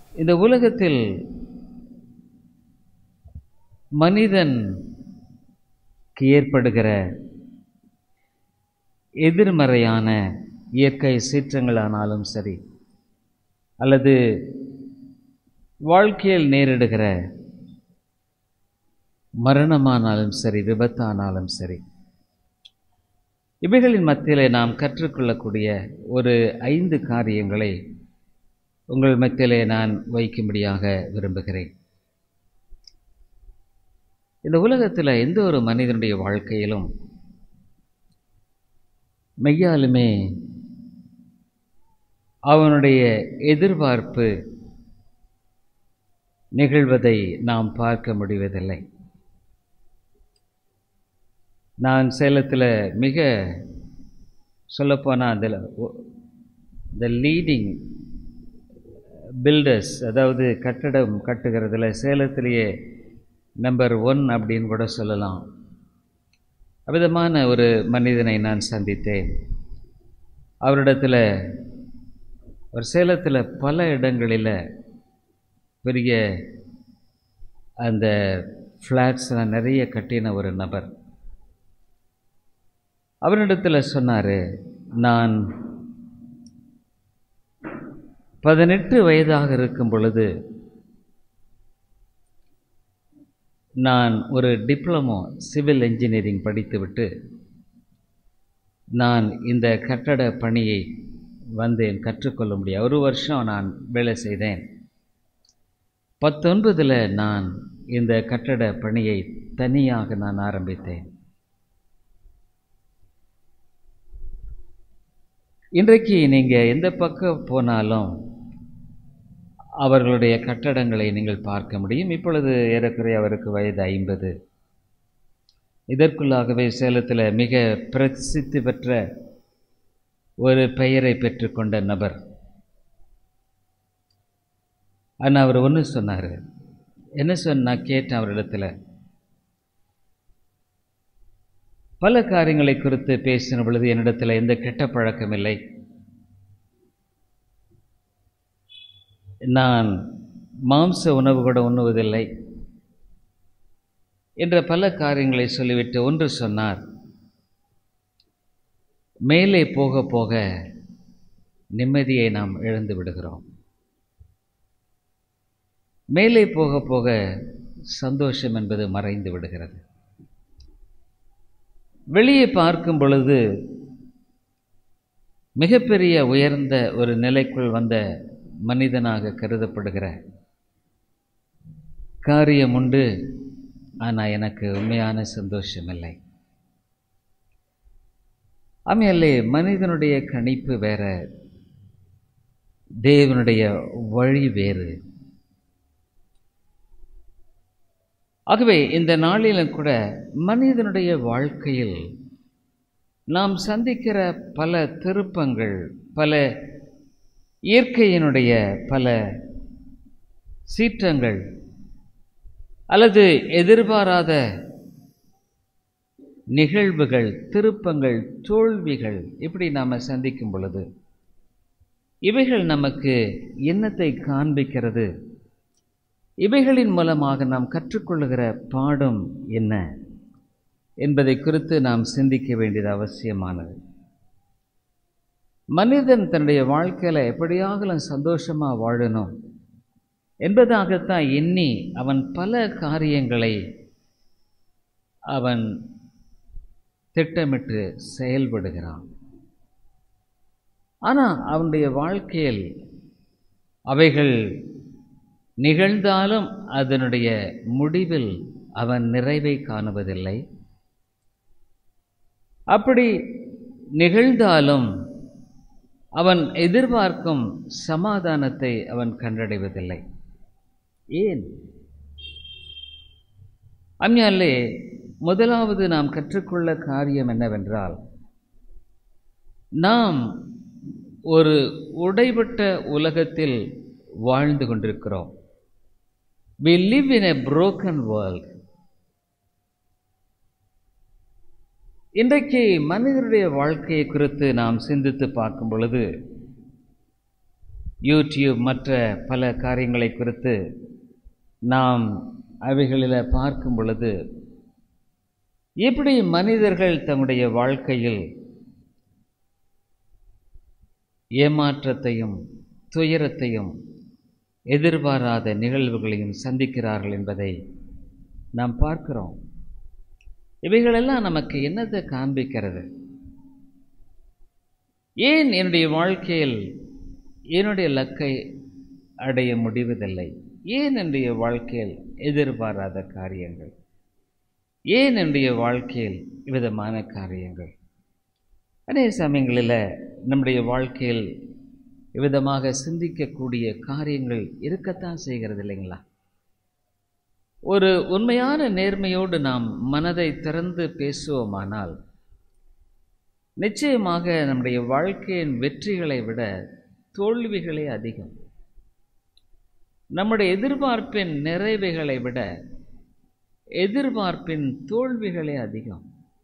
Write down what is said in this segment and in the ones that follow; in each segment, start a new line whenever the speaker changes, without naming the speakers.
இந்த உலகத்தில் மனிதன் ஏற்படுகிற எதிர்மறையான இயற்கை சீற்றங்களானாலும் சரி அல்லது வாழ்க்கையில் நேரிடுகிற மரணமானாலும் சரி விபத்தானாலும் சரி இவைகளின் மத்தியிலே நாம் கற்றுக்கொள்ளக்கூடிய ஒரு ஐந்து காரியங்களை உங்கள் மத்தியிலே நான் வைக்கும்படியாக விரும்புகிறேன் இந்த உலகத்தில் எந்த ஒரு மனிதனுடைய வாழ்க்கையிலும் மெய்யாலுமே அவனுடைய எதிர்பார்ப்பு நிகழ்வதை நாம் பார்க்க முடிவதில்லை நான் சேலத்தில் மிக சொல்லப்போனால் அதில் த லீடிங் பில்டர்ஸ் அதாவது கட்டடம் கட்டுகிறதுல சேலத்திலேயே நம்பர் ஒன் அப்படின்னு கூட சொல்லலாம் அவ்விதமான ஒரு மனிதனை நான் சந்தித்தேன் அவரிடத்தில் ஒரு சேலத்தில் பல இடங்களில் பெரிய அந்த ஃப்ளாட்ஸ்லாம் நிறைய கட்டின ஒரு நபர் அவரிடத்தில் சொன்னார் நான் பதினெட்டு வயதாக இருக்கும் பொழுது நான் ஒரு டிப்ளமோ சிவில் இன்ஜினியரிங் படித்துவிட்டு நான் இந்த கட்டட பணியை வந்தேன் கற்றுக்கொள்ள முடியும் ஒரு வருஷம் நான் வேலை செய்தேன் பத்தொன்பதில் நான் இந்த கட்டட பணியை தனியாக நான் ஆரம்பித்தேன் இன்றைக்கு நீங்கள் எந்த பக்கம் போனாலும் அவர்களுடைய கட்டடங்களை நீங்கள் பார்க்க முடியும் இப்பொழுது ஏறக்குறைய அவருக்கு வயது ஐம்பது இதற்குள்ளாகவே சேலத்தில் மிக பிரசித்தி பெற்ற ஒரு பெயரை பெற்றுக்கொண்ட நபர் ஆனால் அவர் ஒன்று சொன்னார் என்ன சொன்ன கேட்டேன் அவரிடத்தில் பல காரியங்களை குறித்து பேசின பொழுது என்னிடத்தில் எந்த கெட்ட பழக்கம் இல்லை நான் மாம்ச உணவு கூட உண்ணுவதில்லை என்ற பல காரியங்களை சொல்லிவிட்டு ஒன்று சொன்னார் மேலே போக போக நிம்மதியை நாம் இழந்து விடுகிறோம் மேலே போக போக சந்தோஷம் என்பது மறைந்து விடுகிறது வெளியே பார்க்கும் பொழுது மிகப்பெரிய உயர்ந்த ஒரு நிலைக்குள் வந்த மனிதனாக கருதப்படுகிற காரியம் உண்டு ஆனால் எனக்கு உண்மையான சந்தோஷம் இல்லை ஆமையல்லே மனிதனுடைய கணிப்பு வேற தேவனுடைய வழி வேறு ஆகவே இந்த நாளிலும் கூட மனிதனுடைய வாழ்க்கையில் நாம் சந்திக்கிற பல திருப்பங்கள் பல இயற்கையினுடைய பல சீற்றங்கள் அல்லது எதிர்பாராத நிகழ்வுகள் திருப்பங்கள் தோல்விகள் இப்படி நாம் சந்திக்கும் பொழுது இவைகள் நமக்கு என்னத்தை காண்பிக்கிறது இவைகளின் மூலமாக நாம் கற்றுக்கொள்ளுகிற பாடம் என்ன என்பதை குறித்து நாம் சிந்திக்க வேண்டியது அவசியமானது மனிதன் தன்னுடைய வாழ்க்கையில் எப்படியாகலும் சந்தோஷமாக வாழணும் என்பதாகத்தான் எண்ணி அவன் பல காரியங்களை அவன் திட்டமிட்டு செயல்படுகிறான் ஆனால் அவனுடைய வாழ்க்கையில் அவைகள் நிகழ்ந்தாலும் அதனுடைய முடிவில் அவன் நிறைவை காணுவதில்லை அப்படி நிகழ்ந்தாலும் அவன் எதிர்பார்க்கும் சமாதானத்தை அவன் கண்டடைவதில்லை ஏன் அம்யாலே முதலாவது நாம் கற்றுக்கொள்ள காரியம் என்னவென்றால் நாம் ஒரு உடைபட்ட உலகத்தில் வாழ்ந்து கொண்டிருக்கிறோம் we live in a broken world இன்றைக்கு மனிதனுடைய வாழ்க்கையை குறித்து நாம் சிந்தித்து பார்க்கும் பொழுது யூடியூப் மற்ற பல காரியங்களை குறித்து நாம் அவைகளில் பார்க்கும் பொழுது எப்படி மனிதர்கள் தங்களுடைய வாழ்க்கையில் ஏமாற்றத்தையும் துயரத்தையும் எதிர்பாராத நிகழ்வுகளையும் சந்திக்கிறார்கள் என்பதை நாம் பார்க்கிறோம் இவைகளெல்லாம் நமக்கு என்னத்தை காண்பிக்கிறது ஏன் என்னுடைய வாழ்க்கையில் என்னுடைய லக்கை அடைய முடிவதில்லை ஏன் என்னுடைய வாழ்க்கையில் எதிர்பாராத காரியங்கள் ஏன் என்னுடைய வாழ்க்கையில் விதமான காரியங்கள் அநேக சமயங்களில் நம்முடைய வாழ்க்கையில் விதமாக சிந்திக்கக்கூடிய காரியங்கள் இருக்கத்தான் செய்கிறது இல்லைங்களா ஒரு உண்மையான நேர்மையோடு நாம் மனதை திறந்து பேசுவோமானால் நிச்சயமாக நம்முடைய வாழ்க்கையின் வெற்றிகளை விட தோல்விகளே அதிகம் நம்முடைய எதிர்பார்ப்பின் நிறைவுகளை விட எதிர்பார்ப்பின் தோல்விகளே அதிகம்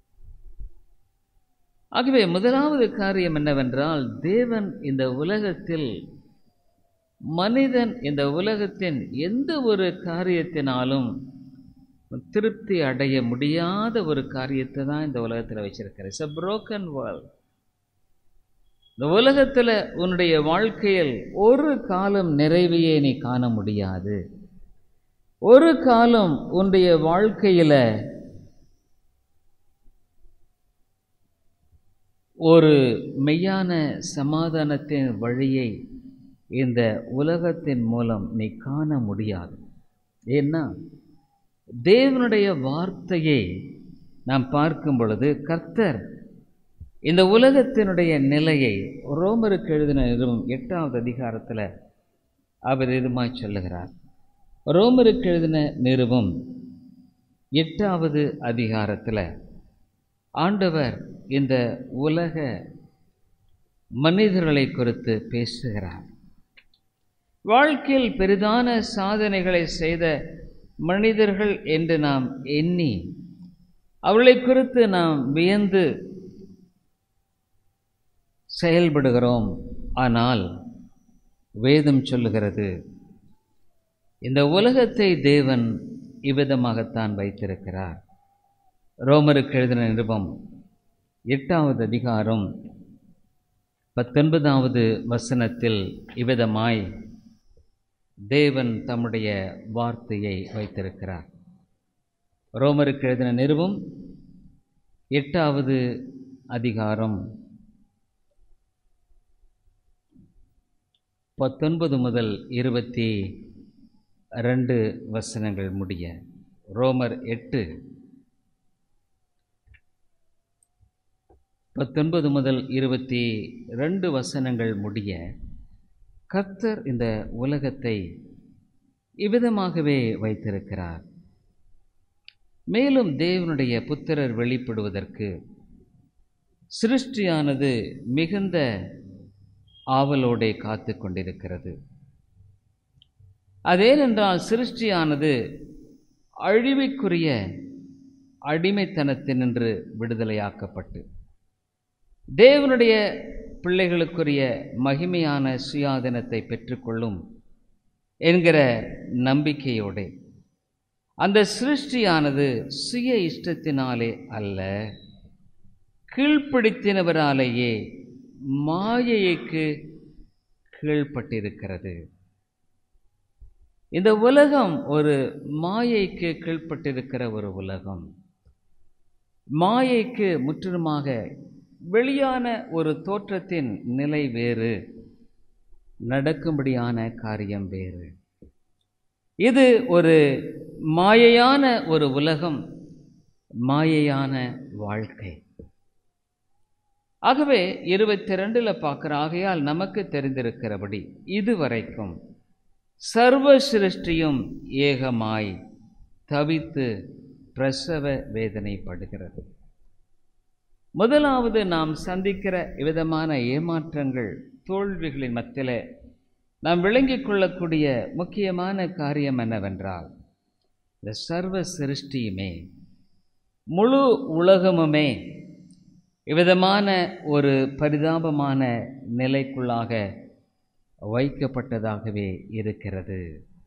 ஆகவே முதலாவது காரியம் என்னவென்றால் தேவன் இந்த உலகத்தில் மனிதன் இந்த உலகத்தின் எந்த ஒரு காரியத்தினாலும் திருப்தி அடைய முடியாத ஒரு காரியத்தை தான் இந்த உலகத்தில் வச்சிருக்கிற இட்ஸ் அ புரோக்கன் வேர்ல்ட் இந்த உலகத்தில் உன்னுடைய வாழ்க்கையில் ஒரு காலம் நிறைவையே நீ காண முடியாது ஒரு காலம் உன்னுடைய வாழ்க்கையில் ஒரு மெய்யான சமாதானத்தின் வழியை இந்த உலகத்தின் மூலம் நீ காண முடியாது ஏன்னா தேவனுடைய வார்த்தையை நாம் பார்க்கும் பொழுது கர்த்தர் இந்த உலகத்தினுடைய நிலையை ரோமருக்கு எழுதின நிறுவனம் எட்டாவது அதிகாரத்தில் அவர் இதுமாய் சொல்லுகிறார் ரோமருக்கு எழுதின நிறுவம் எட்டாவது அதிகாரத்தில் ஆண்டவர் இந்த உலக மனிதர்களை குறித்து பேசுகிறார் வாழ்க்கையில் பெரிதான சாதனைகளை செய்த மனிதர்கள் என்று நாம் எண்ணி அவர்களை குறித்து நாம் வியந்து செயல்படுகிறோம் ஆனால் வேதம் சொல்லுகிறது இந்த உலகத்தை தேவன் இவ்விதமாகத்தான் வைத்திருக்கிறார் ரோமருக்கு எழுதின நிருபம் எட்டாவது அதிகாரம் பத்தொன்பதாவது வசனத்தில் இவ்விதமாய் தேவன் தம்முடைய வார்த்தையை வைத்திருக்கிறார் ரோமருக்கு எழுதின நிறுவம் எட்டாவது அதிகாரம் பத்தொன்பது முதல் இருபத்தி ரெண்டு வசனங்கள் முடிய ரோமர் எட்டு பத்தொன்பது முதல் இருபத்தி ரெண்டு வசனங்கள் முடிய கர்த்தர் இந்த உலகத்தை இவ்விதமாகவே வைத்திருக்கிறார் மேலும் தேவனுடைய புத்திரர் வெளிப்படுவதற்கு சிருஷ்டியானது மிகுந்த ஆவலோடே காத்து கொண்டிருக்கிறது அதேனென்றால் சிருஷ்டியானது அழிவுக்குரிய அடிமைத்தனத்தினின்று விடுதலையாக்கப்பட்டு தேவனுடைய பிள்ளைகளுக்குரிய மகிமையான சுயாதீனத்தை பெற்றுக்கொள்ளும் என்கிற நம்பிக்கையோடு அந்த சிருஷ்டியானது சுய இஷ்டத்தினாலே அல்ல கீழ்ப்பிடித்தினவராலேயே மாயைக்கு கீழ்ப்பட்டிருக்கிறது இந்த உலகம் ஒரு மாயைக்கு கீழ்ப்பட்டிருக்கிற ஒரு உலகம் மாயைக்கு முற்றிலுமாக வெளியான ஒரு தோற்றத்தின் நிலை வேறு நடக்கும்படியான காரியம் வேறு இது ஒரு மாயையான ஒரு உலகம் மாயையான வாழ்க்கை ஆகவே இருபத்தி ரெண்டில் பார்க்குற ஆகையால் நமக்கு தெரிந்திருக்கிறபடி இதுவரைக்கும் சர்வ சிருஷ்டியும் ஏகமாய் தவித்து பிரசவ வேதனைப்படுகிறது முதலாவது நாம் சந்திக்கிற விதமான ஏமாற்றங்கள் தோல்விகளின் மத்தியில் நாம் விளங்கிக் கொள்ளக்கூடிய முக்கியமான காரியம் என்னவென்றால் இந்த சர்வ சிருஷ்டியுமே முழு உலகமுமே இவ்விதமான ஒரு பரிதாபமான நிலைக்குள்ளாக வைக்கப்பட்டதாகவே இருக்கிறது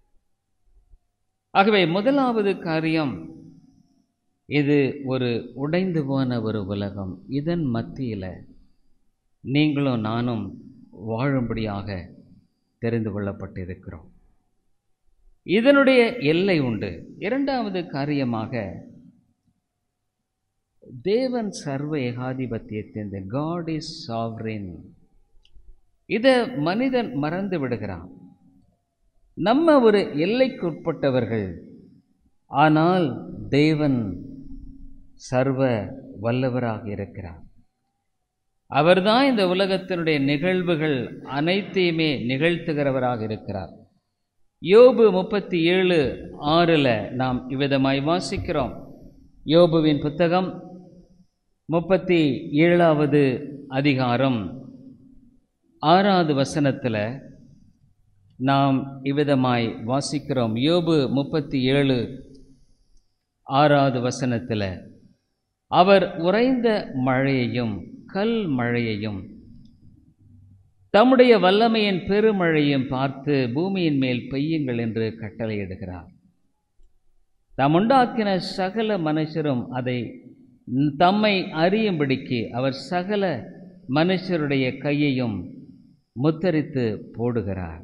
ஆகவே முதலாவது காரியம் இது ஒரு உடைந்து போன ஒரு உலகம் இதன் மத்தியில் நீங்களும் நானும் வாழும்படியாக தெரிந்து கொள்ளப்பட்டிருக்கிறோம் இதனுடைய எல்லை உண்டு இரண்டாவது காரியமாக தேவன் சர்வ ஏகாதிபத்தியத்தின் காட் இஸ் சாவரின் இதை மனிதன் மறந்து விடுகிறான் நம்ம ஒரு எல்லைக்குட்பட்டவர்கள் ஆனால் தேவன் சர்வ வல்லவராக இருக்கிறார் அவர்தான் இந்த உலகத்தினுடைய நிகழ்வுகள் அனைத்தையுமே நிகழ்த்துகிறவராக இருக்கிறார் யோபு முப்பத்தி ஏழு ஆறில் நாம் இவ்விதமாய் வாசிக்கிறோம் யோபுவின் புத்தகம் முப்பத்தி ஏழாவது அதிகாரம் ஆறாவது வசனத்தில் நாம் இவ்விதமாய் வாசிக்கிறோம் யோபு முப்பத்தி ஏழு ஆறாவது வசனத்தில் அவர் உறைந்த மழையையும் கல் மழையையும் தம்முடைய வல்லமையின் பெருமழையும் பார்த்து பூமியின் மேல் பெய்யுங்கள் என்று கட்டளையிடுகிறார் தாம் உண்டாக்கின சகல மனுஷரும் அதை தம்மை அறியும்படிக்கு அவர் சகல மனுஷருடைய கையையும் முத்தரித்து போடுகிறார்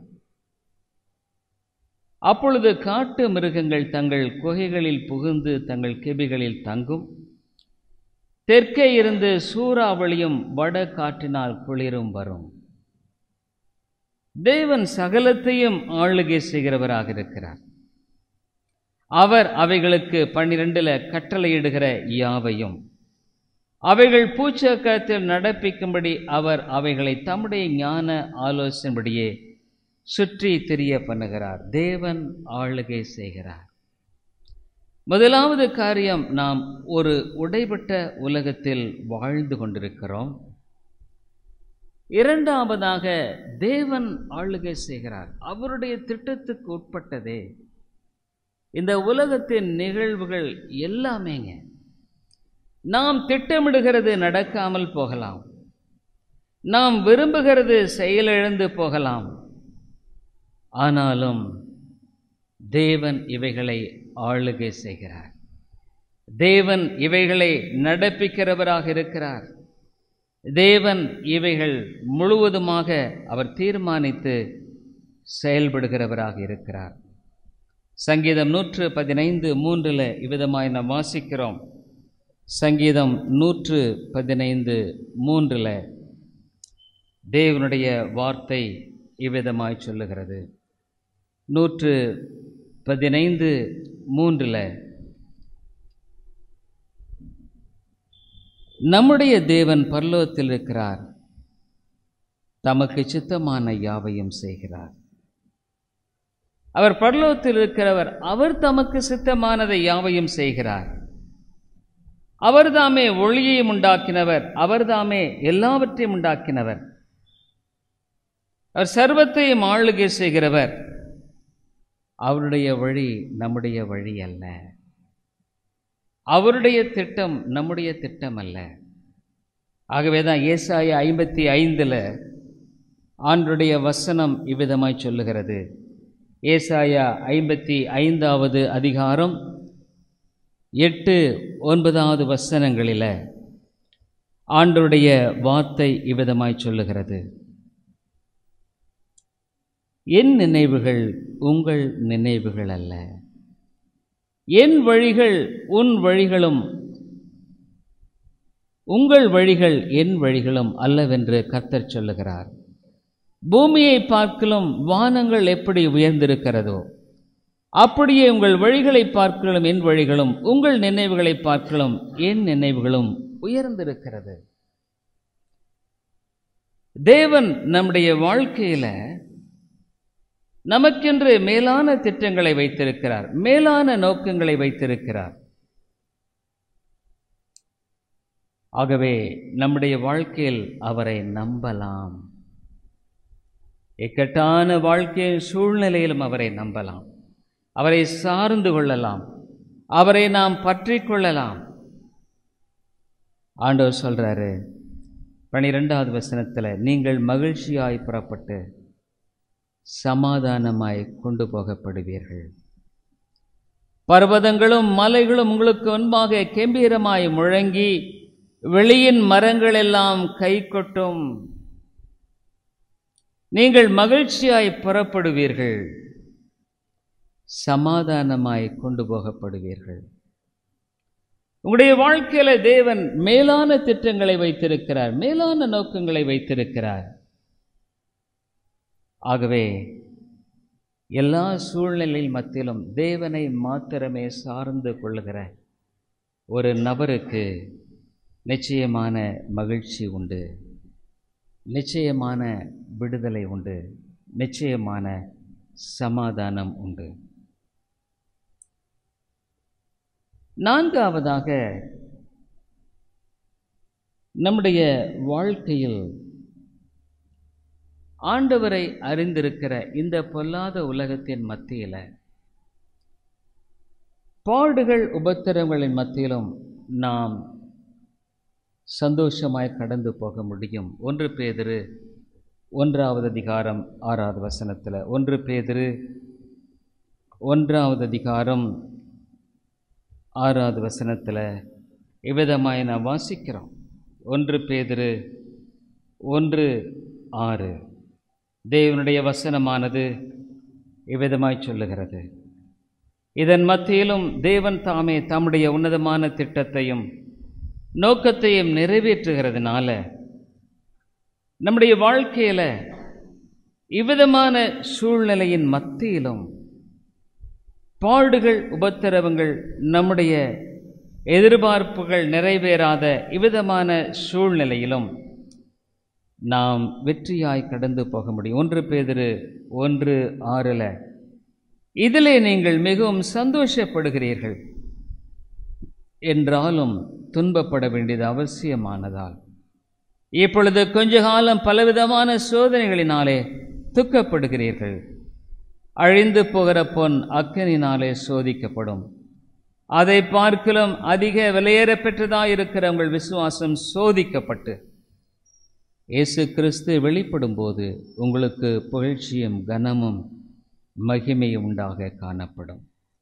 அப்பொழுது காட்டு மிருகங்கள் தங்கள் குகைகளில் புகுந்து தங்கள் கெபிகளில் தங்கும் தெற்கே இருந்து சூறாவளியும் வட காற்றினால் குளிரும் வரும் தேவன் சகலத்தையும் ஆளுகை செய்கிறவராக இருக்கிறார் அவர் அவைகளுக்கு பன்னிரெண்டுல கட்டளையிடுகிற யாவையும் அவைகள் பூச்சக்கத்தில் நடப்பிக்கும்படி அவர் அவைகளை தம்முடைய ஞான ஆலோசனைபடியே சுற்றி தெரிய பண்ணுகிறார் தேவன் ஆளுகை செய்கிறார் முதலாவது காரியம் நாம் ஒரு உடைபட்ட உலகத்தில் வாழ்ந்து கொண்டிருக்கிறோம் இரண்டாவதாக தேவன் ஆளுகை செய்கிறார் அவருடைய திட்டத்துக்கு உட்பட்டதே இந்த உலகத்தின் நிகழ்வுகள் எல்லாமேங்க நாம் திட்டமிடுகிறது நடக்காமல் போகலாம் நாம் விரும்புகிறது செயலிழந்து போகலாம் ஆனாலும் தேவன் இவைகளை ஆளுகை செய்கிறார் தேவன் இவைகளை நடப்பிக்கிறவராக இருக்கிறார் தேவன் இவைகள் முழுவதுமாக அவர் தீர்மானித்து செயல்படுகிறவராக இருக்கிறார் சங்கீதம் நூற்று பதினைந்து மூன்றில் இவ்விதமாய் நாம் வாசிக்கிறோம் சங்கீதம் நூற்று பதினைந்து மூன்றில் தேவனுடைய வார்த்தை இவ்விதமாய் சொல்லுகிறது நூற்று பதினைந்து மூன்றில் நம்முடைய தேவன் பரலோகத்தில் இருக்கிறார் தமக்கு சித்தமான யாவையும் செய்கிறார் அவர் பரலோகத்தில் இருக்கிறவர் அவர் தமக்கு சித்தமானதை யாவையும் செய்கிறார் அவர்தாமே ஒளியையும் உண்டாக்கினவர் அவர்தாமே எல்லாவற்றையும் உண்டாக்கினவர் அவர் சர்வத்தையும் ஆளுகை செய்கிறவர் அவருடைய வழி நம்முடைய வழி அல்ல அவருடைய திட்டம் நம்முடைய திட்டம் அல்ல ஆகவே தான் ஏசாய ஐம்பத்தி ஐந்தில் ஆண்டுடைய வசனம் இவ்விதமாய் சொல்லுகிறது ஏசாயா ஐம்பத்தி ஐந்தாவது அதிகாரம் எட்டு ஒன்பதாவது வசனங்களில் ஆண்டுடைய வார்த்தை இவ்விதமாய் சொல்லுகிறது என் நினைவுகள் உங்கள் நினைவுகள் அல்ல என் வழிகள் உன் வழிகளும் உங்கள் வழிகள் என் வழிகளும் அல்லவென்று கர்த்தர் சொல்லுகிறார் பூமியை பார்க்கலும் வானங்கள் எப்படி உயர்ந்திருக்கிறதோ அப்படியே உங்கள் வழிகளை பார்க்கலும் என் வழிகளும் உங்கள் நினைவுகளை பார்க்கலும் என் நினைவுகளும் உயர்ந்திருக்கிறது தேவன் நம்முடைய வாழ்க்கையில நமக்கென்று மேலான திட்டங்களை வைத்திருக்கிறார் மேலான நோக்கங்களை வைத்திருக்கிறார் ஆகவே நம்முடைய வாழ்க்கையில் அவரை நம்பலாம் இக்கட்டான வாழ்க்கையின் சூழ்நிலையிலும் அவரை நம்பலாம் அவரை சார்ந்து கொள்ளலாம் அவரை நாம் பற்றி கொள்ளலாம் ஆண்டவர் சொல்றாரு பனிரெண்டாவது வசனத்தில் நீங்கள் மகிழ்ச்சியாய் புறப்பட்டு சமாதானமாய் கொண்டு போகப்படுவீர்கள் பர்வதங்களும் மலைகளும் உங்களுக்கு முன்பாக கெம்பீரமாய் முழங்கி வெளியின் மரங்கள் எல்லாம் கை கொட்டும் நீங்கள் மகிழ்ச்சியாய் புறப்படுவீர்கள் சமாதானமாய் கொண்டு போகப்படுவீர்கள் உங்களுடைய வாழ்க்கையில தேவன் மேலான திட்டங்களை வைத்திருக்கிறார் மேலான நோக்கங்களை வைத்திருக்கிறார் ஆகவே எல்லா சூழ்நிலை மத்தியிலும் தேவனை மாத்திரமே சார்ந்து கொள்ளுகிற ஒரு நபருக்கு நிச்சயமான மகிழ்ச்சி உண்டு நிச்சயமான விடுதலை உண்டு நிச்சயமான சமாதானம் உண்டு நான்காவதாக நம்முடைய வாழ்க்கையில் ஆண்டவரை அறிந்திருக்கிற இந்த பொல்லாத உலகத்தின் மத்தியில் பாடுகள் உபத்திரங்களின் மத்தியிலும் நாம் சந்தோஷமாய் கடந்து போக முடியும் ஒன்று பேதிரு ஒன்றாவது அதிகாரம் ஆறாவது வசனத்தில் ஒன்று பேதிரு ஒன்றாவது அதிகாரம் ஆறாவது வசனத்தில் இவ்விதமாய் நாம் வாசிக்கிறோம் ஒன்று பேதிரு ஒன்று ஆறு தேவனுடைய வசனமானது இவ்விதமாய் சொல்லுகிறது இதன் மத்தியிலும் தேவன் தாமே தம்முடைய உன்னதமான திட்டத்தையும் நோக்கத்தையும் நிறைவேற்றுகிறதுனால நம்முடைய வாழ்க்கையில் இவ்விதமான சூழ்நிலையின் மத்தியிலும் பாடுகள் உபத்திரவங்கள் நம்முடைய எதிர்பார்ப்புகள் நிறைவேறாத இவ்விதமான சூழ்நிலையிலும் நாம் வெற்றியாய் கடந்து போக முடியும் ஒன்று பேதிரு ஒன்று ஆறில் இதிலே நீங்கள் மிகவும் சந்தோஷப்படுகிறீர்கள் என்றாலும் துன்பப்பட வேண்டியது அவசியமானதால் இப்பொழுது கொஞ்ச காலம் பலவிதமான சோதனைகளினாலே துக்கப்படுகிறீர்கள் அழிந்து போகிற பொன் அக்கனினாலே சோதிக்கப்படும் அதை பார்க்கலும் அதிக விலையேற பெற்றதாயிருக்கிற உங்கள் விசுவாசம் சோதிக்கப்பட்டு இயேசு கிறிஸ்து வெளிப்படும் போது உங்களுக்கு புகழ்ச்சியும் கனமும் மகிமையும் உண்டாக காணப்படும்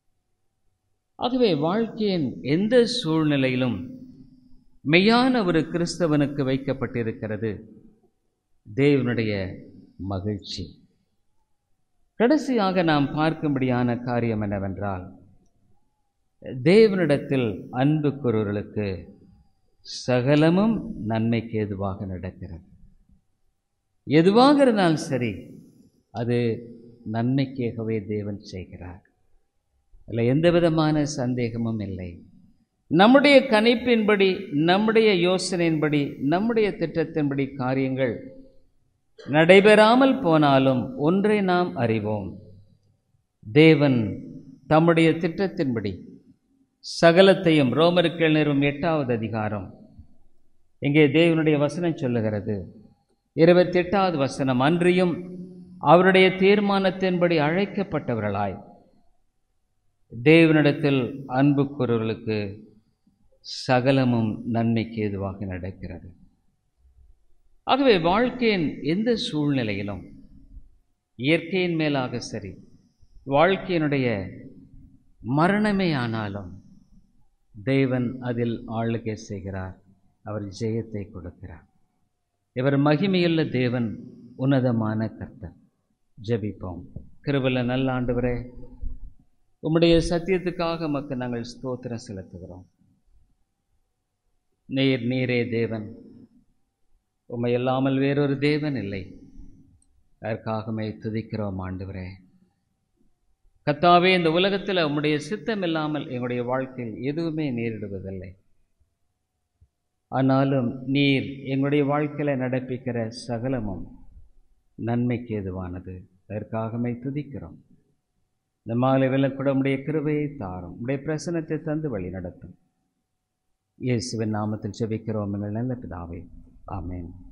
ஆகவே வாழ்க்கையின் எந்த சூழ்நிலையிலும் மெய்யான ஒரு கிறிஸ்தவனுக்கு வைக்கப்பட்டிருக்கிறது தேவனுடைய மகிழ்ச்சி கடைசியாக நாம் பார்க்கும்படியான காரியம் என்னவென்றால் தேவனிடத்தில் அன்பு கூறுவர்களுக்கு சகலமும் நன்மைக்கு எதுவாக நடக்கிறது எதுவாக இருந்தாலும் சரி அது நன்மைக்காகவே தேவன் செய்கிறார் அதில் எந்த விதமான சந்தேகமும் இல்லை நம்முடைய கணிப்பின்படி நம்முடைய யோசனையின்படி நம்முடைய திட்டத்தின்படி காரியங்கள் நடைபெறாமல் போனாலும் ஒன்றை நாம் அறிவோம் தேவன் தம்முடைய திட்டத்தின்படி சகலத்தையும் ரோமருக்கு நிறுவும் எட்டாவது அதிகாரம் இங்கே தேவனுடைய வசனம் சொல்லுகிறது இருபத்தி எட்டாவது வசனம் அன்றியும் அவருடைய தீர்மானத்தின்படி அழைக்கப்பட்டவர்களாய் தேவனிடத்தில் அன்பு கூறுவர்களுக்கு சகலமும் நன்மைக்கு ஏதுவாக நடக்கிறது ஆகவே வாழ்க்கையின் எந்த சூழ்நிலையிலும் இயற்கையின் மேலாக சரி வாழ்க்கையினுடைய மரணமே ஆனாலும் தேவன் அதில் ஆளுகை செய்கிறார் அவர் ஜெயத்தை கொடுக்கிறார் இவர் மகிமையுள்ள தேவன் உன்னதமான கர்த்தர் ஜெபிப்போம் கிருபல நல்ல ஆண்டவரே உம்முடைய சத்தியத்துக்காக மக்கள் நாங்கள் ஸ்தோத்திரம் செலுத்துகிறோம் நீர் நீரே தேவன் உம்மை இல்லாமல் வேறொரு தேவன் இல்லை அதற்காகவே துதிக்கிறோம் ஆண்டவரே கத்தாவே இந்த உலகத்தில் உம்முடைய சித்தம் இல்லாமல் எங்களுடைய வாழ்க்கையில் எதுவுமே நேரிடுவதில்லை ஆனாலும் நீர் எங்களுடைய வாழ்க்கையில் நடப்பிக்கிற சகலமும் நன்மைக்கு ஏதுவானது அதற்காகவே துதிக்கிறோம் இந்த மாலை கூட உடைய கிருபையை தாரும் உடைய பிரசனத்தை தந்து வழி நடத்தும் இயேசுவின் நாமத்தில் செபிக்கிறோம் எங்கள் நல்ல பிதாவே ஆமேன்